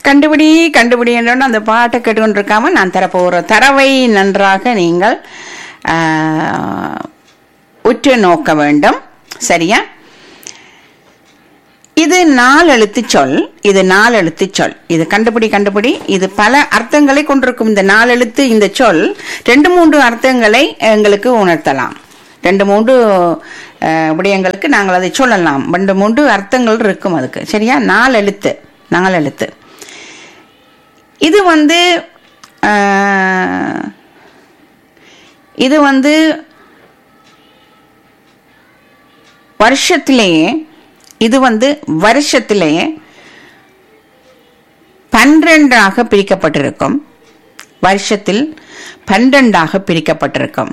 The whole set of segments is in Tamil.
கண்டுபிடி கண்டுபிடி என்றோன்னு அந்த பாட்டை கேட்டுக்கொண்டு இருக்காம நான் தரப்போகிற தரவை நன்றாக நீங்கள் ஆஹ், உற்று நோக்க வேண்டும் சரியா இது நாலு எழுத்து சொல் இது நாலு எழுத்து சொல் இது கண்டுபிடி கண்டுபிடி இது பல அர்த்தங்களை கொண்டிருக்கும் இந்த நாலு எழுத்து இந்த சொல் ரெண்டு மூன்று அர்த்தங்களை எங்களுக்கு உணர்த்தலாம் ரெண்டு மூன்று அஹ், விடயங்களுக்கு நாங்கள் அதை சொல்லலாம் ரெண்டு மூன்று அர்த்தங்கள் இருக்கும் அதுக்கு சரியா நாலு எழுத்து நாலு எழுத்து இது வந்து அஹ், இது வந்து வருஷத்திலேயே இது வந்து வருஷத்திலேயே பன்னிரெண்டாக பிரிக்கப்பட்டிருக்கும் வருஷத்தில் பன்னிரெண்டாக பிரிக்கப்பட்டிருக்கும்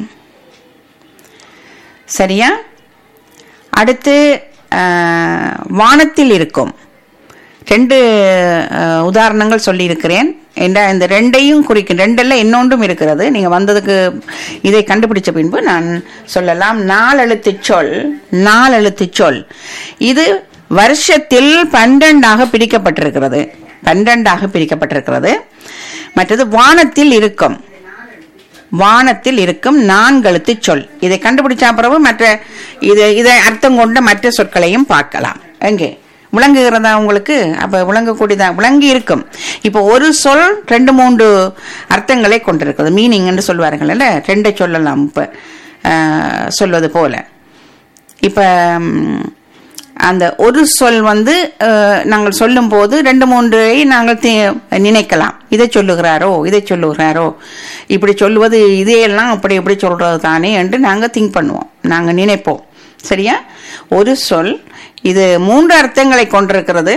சரியா அடுத்து ஆஹ், வானத்தில் இருக்கும் ரெண்டு ஆஹ், உதாரணங்கள் சொல்லியிருக்கிறேன் என்ற இந்த ரெண்டையும் குறிக்கும் ரெண்டெல்லாம் இன்னொன்றும் இருக்கிறது நீங்க வந்ததுக்கு இதை கண்டுபிடிச்ச பின்பு நான் சொல்லலாம் நாலெழுத்து சொல் நாலெழுத்து சொல் இது வருஷத்தில் பன்னிரெண்டாக பிரிக்கப்பட்டிருக்கிறது பன்னிரெண்டாக பிரிக்கப்பட்டிருக்கிறது மற்றது வானத்தில் இருக்கும் வானத்தில் இருக்கும் நான்கெழுத்து சொல் இதை கண்டுபிடிச்ச பிறகு மற்ற இது இதை அர்த்தம் கொண்ட மற்ற சொற்களையும் பார்க்கலாம் எங்கே விளங்குகிறதா உங்களுக்கு அப்ப விளங்கக்கூடியதா விளங்கி இருக்கும் இப்போ ஒரு சொல் ரெண்டு மூன்று அர்த்தங்களை கொண்டிருக்கிறது மீனிங் என்று சொல்வார்கள் ரெண்டை சொல்லலாம் இப்ப ஆஹ், சொல்வது போல இப்ப ம், அந்த ஒரு சொல் வந்து அஹ், நாங்கள் சொல்லும் போது ரெண்டு மூன்றை நாங்கள் தி- நினைக்கலாம் இதை சொல்லுகிறாரோ இதை சொல்லுகிறாரோ இப்படி சொல்லுவது இதையெல்லாம் அப்படி இப்படி சொல்றது தானே என்று நாங்கள் திங்க் பண்ணுவோம் நாங்கள் நினைப்போம் சரியா ஒரு சொல் இது மூன்று அர்த்தங்களை கொண்டிருக்கிறது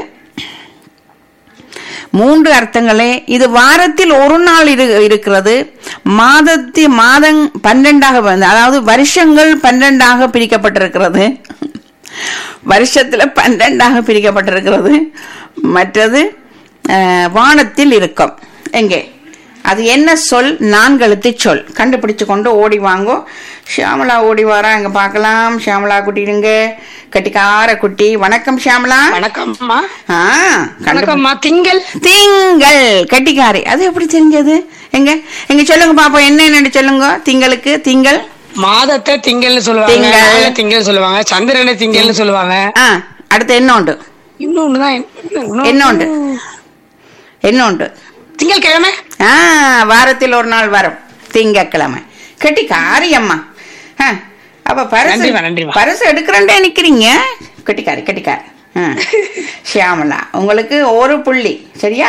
மூன்று அர்த்தங்களே இது வாரத்தில் ஒரு நாள் இரு இருக்கிறது மாதத்தி மாதங் பன்னெண்டாக வந்து அதாவது வருஷங்கள் பன்னெண்டாக பிரிக்கப்பட்டிருக்கிறது வருஷத்துல பன்னெண்டாக பிரிக்கப்பட்டிருக்கிறது மற்றது அஹ், வானத்தில் இருக்கும் எங்கே அது என்ன சொல் நான்கெழுத்து சொல் கண்டுபிடிச்சு கொண்டு ஓடி வாங்கோ ஷியாமலா ஓடி வாரா அங்க பார்க்கலாம் ஷியாமலா குட்டிடுங்க கட்டிக்கார குட்டி வணக்கம் ஷியாமலா வணக்கம்மா ஆ கண்டு வணக்கம்மா திங்கள் திங்கள் கட்டிக்காரி அது எப்படி தெரிஞ்சது எங்க எங்க சொல்லுங்க பாப்போம் என்ன என்னன்னு சொல்லுங்க திங்களுக்கு திங்கள் மாதத்தை திங்கள்னு சொல்லுவாங்க திங்கள். நாளை திங்கள் சொல்லுவாங்க சந்திரனை திங்கள்னு சொல்லுவாங்க ஆ அடுத்து என்ன உண்டு இன்னொன்னுதான் இன்னொன்னு- என்ன உண்டு என்ன உண்டு திங்கட்கிழமை ஆ வாரத்தில் ஒரு நாள் வரும் திங்கக்கிழமை கட்டிக்காரி அம்மா ஆ, அப்ப பரிசு நன்றிம்மா, நன்றிம்மா. பரிசு எடுக்கிறேன்டே நிக்கிறீங்க கட்டிக்காரி கட்டிக்காரி ஆ. ஷியாமலா உங்களுக்கு ஒரு புள்ளி சரியா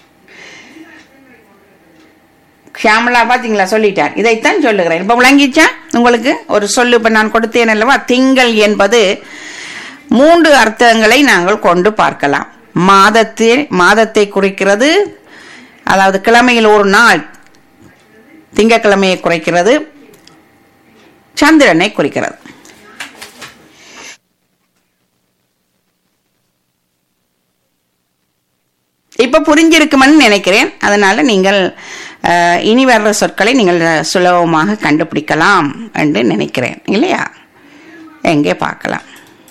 ஷியாமலா பாத்தீங்களா சொல்லிட்டார் இதைத்தான் சொல்லுகிறேன் இப்ப விளங்கிச்சா உங்களுக்கு ஒரு சொல்லு இப்ப நான் கொடுத்தேன் அல்லவா திங்கள் என்பது மூன்று அர்த்தங்களை நாங்கள் கொண்டு பார்க்கலாம் மாதத்தில் மாதத்தை குறிக்கிறது அதாவது கிழமையில் ஒரு நாள் திங்கட்கிழமையை குறைக்கிறது சந்திரனை குறிக்கிறது இப்ப புரிஞ்சிருக்குமென்னு நினைக்கிறேன் அதனால நீங்கள் அஹ், இனி வர்ற சொற்களை நீங்கள் சுலபமாக கண்டுபிடிக்கலாம் என்று நினைக்கிறேன் இல்லையா எங்கே பார்க்கலாம்